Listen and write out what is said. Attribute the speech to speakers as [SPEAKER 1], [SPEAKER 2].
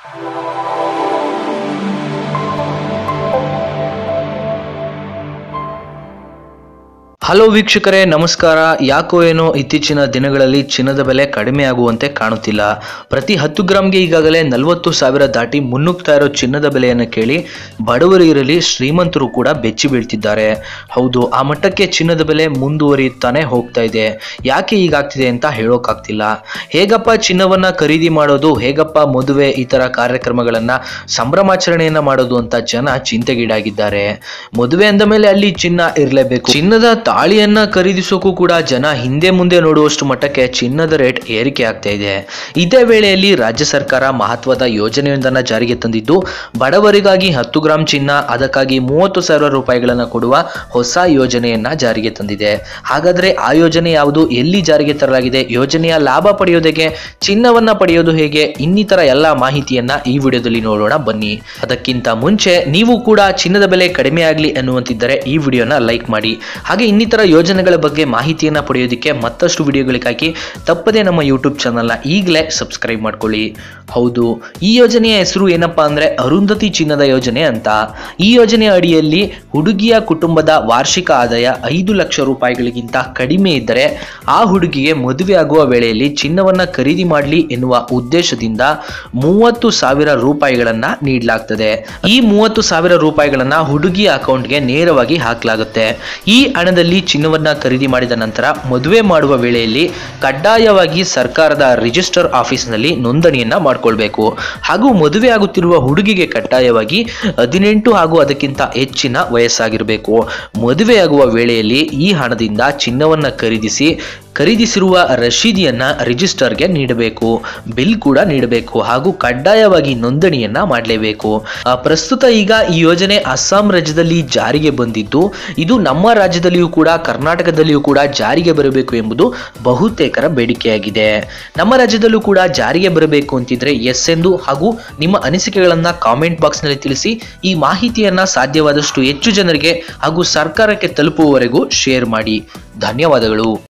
[SPEAKER 1] hello ವೀಕ್ಷಕರೇ ನಮಸ್ಕಾರ ಯಾಕೋ ಏನೋ ಇತ್ತೀಚಿನ ದಿನಗಳಲ್ಲಿ ಚಿನ್ನದ ಬೆಲೆ ಕಡಿಮೆ ಆಗುವಂತೆ ಕಾಣುತ್ತಿಲ್ಲ ಪ್ರತಿ ಹತ್ತು ಗ್ರಾಮ್ಗೆ ಈಗಾಗಲೇ ನಲವತ್ತು ಸಾವಿರ ದಾಟಿ ಮುನ್ನುಗ್ತಾ ಇರೋ ಚಿನ್ನದ ಬೆಲೆಯನ್ನು ಕೇಳಿ ಬಡವರು ಇರಲಿ ಶ್ರೀಮಂತರು ಕೂಡ ಬೆಚ್ಚಿ ಬೀಳ್ತಿದ್ದಾರೆ ಹೌದು ಆ ಮಟ್ಟಕ್ಕೆ ಚಿನ್ನದ ಬೆಲೆ ಮುಂದುವರಿಯುತ್ತಾನೆ ಹೋಗ್ತಾ ಇದೆ ಯಾಕೆ ಹೀಗಾಗ್ತಿದೆ ಅಂತ ಹೇಳೋಕ್ಕಾಗ್ತಿಲ್ಲ ಹೇಗಪ್ಪ ಚಿನ್ನವನ್ನ ಖರೀದಿ ಮಾಡೋದು ಹೇಗಪ್ಪ ಮದುವೆ ಈ ತರ ಕಾರ್ಯಕ್ರಮಗಳನ್ನ ಸಂಭ್ರಮಾಚರಣೆಯನ್ನ ಮಾಡೋದು ಅಂತ ಜನ ಚಿಂತೆಗೀಡಾಗಿದ್ದಾರೆ ಮದುವೆ ಅಂದ ಮೇಲೆ ಅಲ್ಲಿ ಚಿನ್ನ ಇರಲೇಬೇಕು ಚಿನ್ನದ ತಾಳಿಯನ್ನ ಖರೀದಿಸೋಕು ಕೂಡ ಜನ ಹಿಂದೆ ಮುಂದೆ ನೋಡುವಷ್ಟು ಮಟ್ಟಕ್ಕೆ ಚಿನ್ನದ ರೇಟ್ ಏರಿಕೆ ಆಗ್ತಾ ಇದೆ ಇದೇ ವೇಳೆಯಲ್ಲಿ ರಾಜ್ಯ ಸರ್ಕಾರ ಮಹತ್ವದ ಯೋಜನೆಯೊಂದನ್ನ ಜಾರಿಗೆ ತಂದಿದ್ದು ಬಡವರಿಗಾಗಿ ಹತ್ತು ಗ್ರಾಂ ಚಿನ್ನ ಅದಕ್ಕಾಗಿ ಮೂವತ್ತು ಸಾವಿರ ರೂಪಾಯಿಗಳನ್ನ ಕೊಡುವ ಹೊಸ ಯೋಜನೆಯನ್ನ ಜಾರಿಗೆ ತಂದಿದೆ ಹಾಗಾದ್ರೆ ಆ ಯೋಜನೆ ಯಾವುದು ಎಲ್ಲಿ ಜಾರಿಗೆ ತರಲಾಗಿದೆ ಯೋಜನೆಯ ಲಾಭ ಪಡೆಯೋದಕ್ಕೆ ಚಿನ್ನವನ್ನ ಪಡೆಯೋದು ಹೇಗೆ ಇನ್ನಿತರ ಎಲ್ಲ ಮಾಹಿತಿಯನ್ನ ಈ ವಿಡಿಯೋದಲ್ಲಿ ನೋಡೋಣ ಬನ್ನಿ ಅದಕ್ಕಿಂತ ಮುಂಚೆ ನೀವು ಕೂಡ ಚಿನ್ನದ ಬೆಲೆ ಕಡಿಮೆ ಆಗಲಿ ಅನ್ನುವಂತಿದ್ದರೆ ಈ ವಿಡಿಯೋನ ಲೈಕ್ ಮಾಡಿ ಹಾಗೆ ಇನ್ನಿತರ ಯೋಜನೆಗಳ ಬಗ್ಗೆ ಮಾಹಿತಿಯನ್ನ ಪಡೆಯೋದಕ್ಕೆ ಮತ್ತಷ್ಟು ವಿಡಿಯೋಗಳಿಗಾಗಿ ತಪ್ಪದೇ ನಮ್ಮ ಯೂಟ್ಯೂಬ್ ಚಾನಲ್ನ ಈಗಲೇ ಸಬ್ಸ್ಕ್ರೈಬ್ ಮಾಡ್ಕೊಳ್ಳಿ ಹೌದು ಈ ಯೋಜನೆಯ ಹೆಸರು ಏನಪ್ಪಾ ಅಂದ್ರೆ ಅರುಂಧತಿ ಚಿನ್ನದ ಯೋಜನೆ ಅಂತ ಈ ಯೋಜನೆಯ ಅಡಿಯಲ್ಲಿ ಹುಡುಗಿಯ ಕುಟುಂಬದ ವಾರ್ಷಿಕ ಆದಾಯ ಐದು ಲಕ್ಷ ರೂಪಾಯಿಗಳಿಗಿಂತ ಕಡಿಮೆ ಇದ್ದರೆ ಆ ಹುಡುಗಿಗೆ ಮದುವೆ ಆಗುವ ವೇಳೆಯಲ್ಲಿ ಚಿನ್ನವನ್ನ ಖರೀದಿ ಮಾಡಲಿ ಎನ್ನುವ ಉದ್ದೇಶದಿಂದ ಮೂವತ್ತು ಸಾವಿರ ರೂಪಾಯಿಗಳನ್ನ ನೀಡಲಾಗ್ತದೆ ಈ ಮೂವತ್ತು ಸಾವಿರ ರೂಪಾಯಿಗಳನ್ನ ಹುಡುಗಿಯ ಅಕೌಂಟ್ಗೆ ನೇರವಾಗಿ ಹಾಕಲಾಗುತ್ತೆ ಈ ಹಣದಲ್ಲಿ ಚಿನ್ನವನ್ನ ಖರೀದಿ ಮಾಡಿದ ನಂತರ ಮದುವೆ ಮಾಡುವ ವೇಳೆಯಲ್ಲಿ ಕಡ್ಡಾಯವಾಗಿ ಸರ್ಕಾರದ ರಿಜಿಸ್ಟರ್ ಆಫೀಸ್ನಲ್ಲಿ ನೋಂದಣಿಯನ್ನ ಮಾಡಿಕೊಳ್ಬೇಕು ಹಾಗೂ ಮದುವೆ ಆಗುತ್ತಿರುವ ಹುಡುಗಿಗೆ ಕಡ್ಡಾಯವಾಗಿ ಹದಿನೆಂಟು ಹಾಗೂ ಅದಕ್ಕಿಂತ ಹೆಚ್ಚಿನ ವಯಸ್ಸಾಗಿರಬೇಕು ಮದುವೆಯಾಗುವ ವೇಳೆಯಲ್ಲಿ ಈ ಹಣದಿಂದ ಚಿನ್ನವನ್ನ ಖರೀದಿಸಿ ಖರೀದಿಸಿರುವ ರಶೀದಿಯನ್ನ ರಿಜಿಸ್ಟರ್ಗೆ ನೀಡಬೇಕು ಬಿಲ್ ಕೂಡ ನೀಡಬೇಕು ಹಾಗೂ ಕಡ್ಡಾಯವಾಗಿ ನೋಂದಣಿಯನ್ನ ಮಾಡಲೇಬೇಕು ಆ, ಪ್ರಸ್ತುತ ಈಗ ಈ ಯೋಜನೆ ಅಸ್ಸಾಂ ರಾಜ್ಯದಲ್ಲಿ ಜಾರಿಗೆ ಬಂದಿದ್ದು ಇದು ನಮ್ಮ ರಾಜ್ಯದಲ್ಲಿಯೂ ಕೂಡ ಕರ್ನಾಟಕದಲ್ಲಿಯೂ ಕೂಡ ಜಾರಿಗೆ ಬರಬೇಕು ಎಂಬುದು ಬಹುತೇಕರ ಬೇಡಿಕೆಯಾಗಿದೆ ನಮ್ಮ ರಾಜ್ಯದಲ್ಲೂ ಕೂಡ ಜಾರಿಗೆ ಬರಬೇಕು ಅಂತಿದ್ರೆ ಎಸ್ ಎಂದು ಹಾಗೂ ನಿಮ್ಮ ಅನಿಸಿಕೆಗಳನ್ನ ಕಾಮೆಂಟ್ ಬಾಕ್ಸ್ನಲ್ಲಿ ತಿಳಿಸಿ ಈ ಮಾಹಿತಿಯನ್ನ ಸಾಧ್ಯವಾದಷ್ಟು ಹೆಚ್ಚು ಜನರಿಗೆ ಹಾಗೂ ಸರ್ಕಾರಕ್ಕೆ ತಲುಪುವವರೆಗೂ ಶೇರ್ ಮಾಡಿ ಧನ್ಯವಾದಗಳು